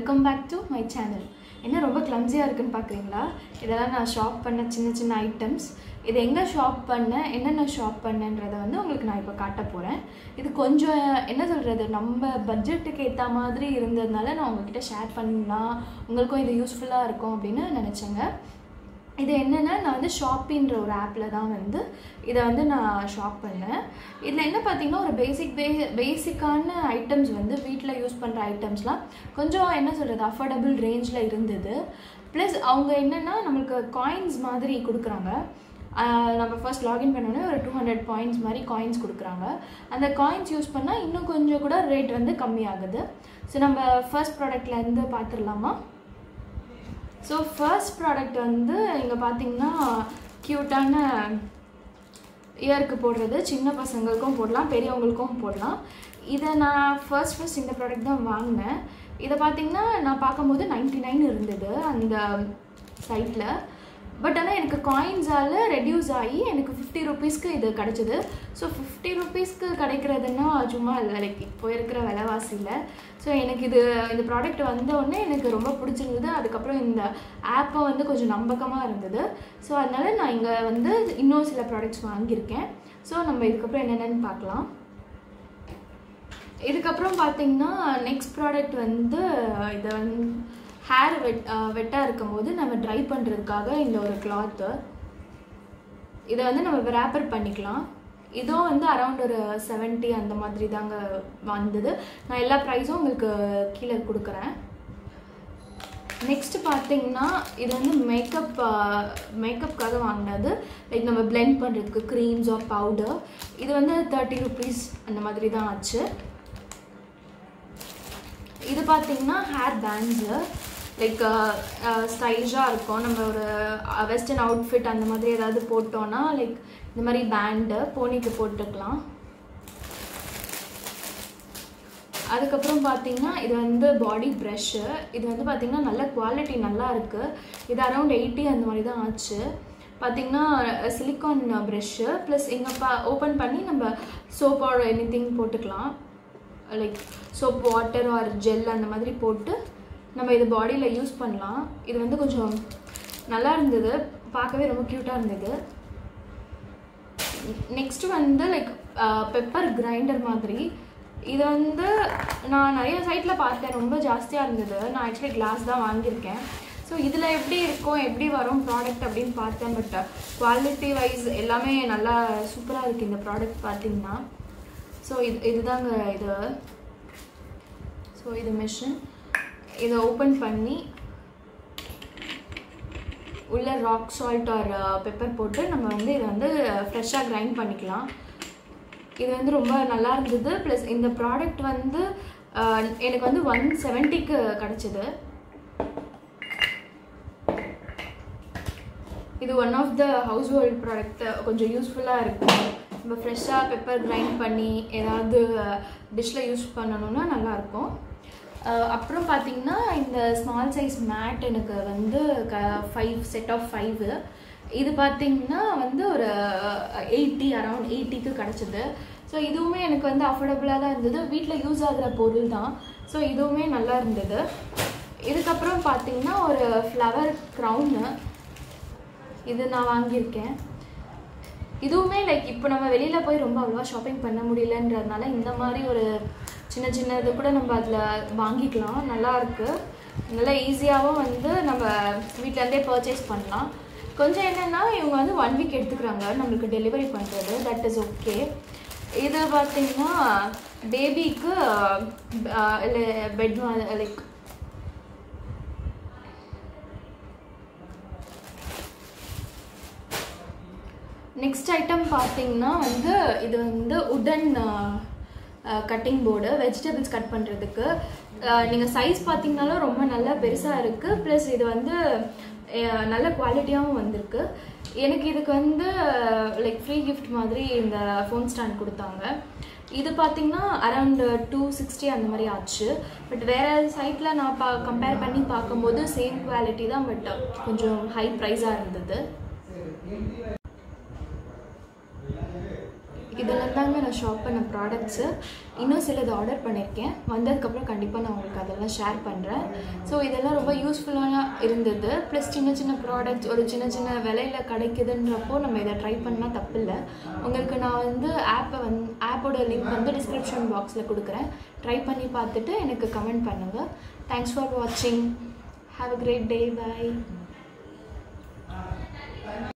welcome back to my channel என்ன ரொம்ப கிளம்ஸியாக இருக்குன்னு பார்க்குறீங்களா இதெல்லாம் நான் ஷாப் பண்ண சின்ன சின்ன ஐட்டம்ஸ் இது எங்கே ஷாப் பண்ணேன் என்னென்ன ஷாப் பண்ணேன்றதை வந்து உங்களுக்கு நான் இப்போ காட்ட போகிறேன் இது கொஞ்சம் என்ன சொல்கிறது நம்ம பட்ஜெட்டுக்கு ஏற்ற மாதிரி இருந்ததுனால நான் உங்ககிட்ட ஷேர் பண்ணலாம் உங்களுக்கும் இது யூஸ்ஃபுல்லாக இருக்கும் அப்படின்னு நினச்சேங்க இது என்னென்னா நான் வந்து ஷாப்பின்ற ஒரு ஆப்பில் தான் வந்து இதை வந்து நான் ஷாப் பண்ணேன் இதில் என்ன பார்த்தீங்கன்னா ஒரு பேசிக் பே பேசிக்கான ஐட்டம்ஸ் வந்து வீட்டில் யூஸ் பண்ணுற ஐட்டம்ஸ்லாம் கொஞ்சம் என்ன சொல்கிறது அஃபோர்டபுள் ரேஞ்சில் இருந்தது ப்ளஸ் அவங்க என்னென்னா நம்மளுக்கு காயின்ஸ் மாதிரி கொடுக்குறாங்க ஆஹ் நம்ம ஃபர்ஸ்ட் லாகின் பண்ணோடனே ஒரு டூ ஹண்ட்ரட் பாயிண்ட்ஸ் மாதிரி காயின்ஸ் கொடுக்குறாங்க அந்த காயின்ஸ் யூஸ் பண்ணால் இன்னும் கொஞ்சம் கூட ரேட் வந்து கம்மியாகுது ஸோ நம்ம ஃபர்ஸ்ட் ப்ராடக்ட்லேருந்து பார்த்துடலாமா ஸோ ஃபர்ஸ்ட் ப்ராடக்ட் வந்து இங்கே பார்த்தீங்கன்னா க்யூட்டான இயருக்கு போடுறது சின்ன பசங்களுக்கும் போடலாம் பெரியவங்களுக்கும் போடலாம் இதை நான் ஃபர்ஸ்ட் ஃபர்ஸ்ட் இந்த ப்ராடக்ட் தான் வாங்கினேன் இதை பார்த்தீங்கன்னா நான் பார்க்கும்போது 99 நைன் இருந்தது அந்த சைட்டில் பட் ஆனால் எனக்கு காயின்ஸால் ரெடியூஸ் ஆகி எனக்கு ஃபிஃப்டி ருபீஸ்க்கு இது கிடச்சிது ஸோ ஃபிஃப்டி ருபீஸ்க்கு கிடைக்கிறதுன்னா சும்மா இல்லை லைக் இப்போ இருக்கிற விலைவாசியில் ஸோ எனக்கு இது இந்த ப்ராடக்ட் வந்த உடனே எனக்கு ரொம்ப பிடிச்சிருந்தது அதுக்கப்புறம் இந்த ஆப்பை வந்து கொஞ்சம் நம்பகமாக இருந்தது ஸோ அதனால் நான் இங்கே வந்து இன்னும் சில ப்ராடக்ட்ஸ் வாங்கியிருக்கேன் ஸோ நம்ம இதுக்கப்புறம் என்னென்னு பார்க்கலாம் இதுக்கப்புறம் பார்த்தீங்கன்னா நெக்ஸ்ட் ப்ராடக்ட் வந்து இதை வந்து ஹேர் வெட் வெட்டாக இருக்கும்போது நம்ம ட்ரை பண்ணுறதுக்காக இந்த ஒரு கிளாத்து இதை வந்து நம்ம ரேப்பர் பண்ணிக்கலாம் இதுவும் வந்து அரௌண்ட் ஒரு 70 அந்த மாதிரி தாங்க வந்தது நான் எல்லா ப்ரைஸும் உங்களுக்கு கீழே கொடுக்குறேன் நெக்ஸ்ட் பார்த்தீங்கன்னா இது வந்து மேக்கப் மேக்கப்புக்காக வாங்கினது லைக் நம்ம blend பண்ணுறதுக்கு க்ரீம்ஸ் ஆர் பவுடர் இது வந்து தேர்ட்டி ருபீஸ் அந்த மாதிரி தான் ஆச்சு இது பார்த்தீங்கன்னா ஹேர் பேண்ட்ஸு லைக் ஸ்டைலிஷாக இருக்கும் நம்ம ஒரு வெஸ்டர்ன் அவுட்ஃபிட் அந்த மாதிரி ஏதாவது போட்டோன்னா லைக் இந்த மாதிரி பேண்டு போனிக்கு போட்டுக்கலாம் அதுக்கப்புறம் பார்த்தீங்கன்னா இது வந்து பாடி ப்ரஷ்ஷு இது வந்து பார்த்தீங்கன்னா நல்ல குவாலிட்டி நல்லா இருக்குது இது அரௌண்ட் எயிட்டி அந்த மாதிரி தான் ஆச்சு பார்த்தீங்கன்னா சிலிக்கான் ப்ரஷ்ஷு ப்ளஸ் இங்கே பா ஓப்பன் பண்ணி நம்ம சோப் ஆர் எனி திங் போட்டுக்கலாம் like soap water or gel அந்த மாதிரி போட்டு நம்ம இது பாடியில் யூஸ் பண்ணலாம் இது வந்து கொஞ்சம் நல்லா இருந்தது பார்க்கவே ரொம்ப க்யூட்டாக இருந்தது நெக்ஸ்ட் வந்து லைக் பெப்பர் கிரைண்டர் மாதிரி இது வந்து நான் நிறைய சைட்டில் பார்த்தேன் ரொம்ப ஜாஸ்தியாக இருந்தது நான் ஆக்சுவலி கிளாஸ் தான் வாங்கியிருக்கேன் ஸோ இதில் எப்படி இருக்கும் எப்படி வரும் ப்ராடக்ட் அப்படின்னு பார்த்தேன் பட் குவாலிட்டி வைஸ் எல்லாமே நல்லா சூப்பராக இருக்குது இந்த ப்ராடக்ட் பார்த்தீங்கன்னா ஸோ இது இதுதாங்க இது ஸோ இது மிஷின் இதை ஓப்பன் பண்ணி உள்ள ராக் சால்ட் ஆர் பெப்பர் போட்டு நம்ம வந்து இதை வந்து ஃப்ரெஷ்ஷாக கிரைண்ட் பண்ணிக்கலாம் இது வந்து ரொம்ப நல்லா இருந்தது ப்ளஸ் இந்த ப்ராடக்ட் வந்து அஹ், எனக்கு வந்து ஒன் செவன்ட்டிக்கு கிடச்சிது இது one of the household product கொஞ்சம் யூஸ்ஃபுல்லாக இருக்கும் நம்ம ஃப்ரெஷ்ஷாக பெப்பர் கிரைண்ட் பண்ணி ஏதாவது டிஷ்ஷில் யூஸ் பண்ணணும்னா நல்லாயிருக்கும் அப்புறம் பார்த்தீங்கன்னா இந்த ஸ்மால் சைஸ் மேட் எனக்கு வந்து க ஃபைவ் செட் ஆஃப் ஃபைவ் இது பார்த்தீங்கன்னா வந்து ஒரு எயிட்டி அரௌண்ட் எயிட்டிக்கு கிடச்சிது ஸோ இதுவுமே எனக்கு வந்து அஃபோர்டபுளாக தான் இருந்தது வீட்டில் யூஸ் ஆகிற பொருள் தான் ஸோ இதுவுமே நல்லா இருந்தது இதுக்கப்புறம் பார்த்தீங்கன்னா ஒரு ஃப்ளவர் க்ரௌன்னு இது நான் வாங்கியிருக்கேன் இதுவுமே லைக் இப்போ நம்ம வெளியில் போய் ரொம்ப அவ்வளோவா ஷாப்பிங் பண்ண முடியலன்றதுனால இந்த மாதிரி ஒரு சின்ன சின்ன இது கூட நம்ம அதில் வாங்கிக்கலாம் நல்லா இருக்கு நல்லா ஈஸியாகவும் வந்து நம்ம வீட்டிலேருந்தே பர்ச்சேஸ் பண்ணலாம் கொஞ்சம் என்னென்னா இவங்க வந்து ஒன் வீக் எடுத்துக்கிறாங்க நம்மளுக்கு டெலிவரி பண்ணுறது தட் இஸ் ஓகே இது பார்த்தீங்கன்னா பேபிக்கு இல்லை பெட் லைக் நெக்ஸ்ட் ஐட்டம் பார்த்தீங்கன்னா வந்து இது வந்து உடன் கட்டிங் போர்டு வெஜிடபிள்ஸ் கட் பண்ணுறதுக்கு நீங்கள் சைஸ் பார்த்தீங்கனாலும் ரொம்ப நல்லா பெருசாக இருக்குது ப்ளஸ் இது வந்து அஹ், நல்ல குவாலிட்டியாகவும் வந்திருக்கு எனக்கு இதுக்கு வந்து லைக் ஃப்ரீ gift மாதிரி இந்த ஃபோன் ஸ்டாண்ட் கொடுத்தாங்க இது பார்த்தீங்கன்னா அரௌண்ட் டூ சிக்ஸ்டி அந்த மாதிரி ஆச்சு பட் வேறு சைட்டில் நான் பா கம்பேர் பண்ணி பார்க்கும்போது சேம் குவாலிட்டி தான் பட் கொஞ்சம் ஹை ப்ரைஸாக இருந்தது இதெல்லாம் தாங்க நான் ஷாப் பண்ண ப்ராடக்ட்ஸு இன்னும் சிலது ஆர்டர் பண்ணியிருக்கேன் வந்ததுக்கப்புறம் கண்டிப்பாக நான் உங்களுக்கு அதெல்லாம் ஷேர் பண்ணுறேன் ஸோ இதெல்லாம் ரொம்ப யூஸ்ஃபுல்லாக இருந்தது ப்ளஸ் சின்ன சின்ன ப்ராடக்ட்ஸ் ஒரு சின்ன சின்ன விலையில் கிடைக்குதுன்றப்போ நம்ம இதை ட்ரை பண்ணால் தப்பில்லை உங்களுக்கு நான் வந்து ஆப்பை வந்து ஆப்போட லிங்க் வந்து டிஸ்கிரிப்ஷன் பாக்ஸில் கொடுக்குறேன் ட்ரை பண்ணி பார்த்துட்டு எனக்கு கமெண்ட் பண்ணுங்கள் தேங்க்ஸ் ஃபார் வாட்சிங் have a great day by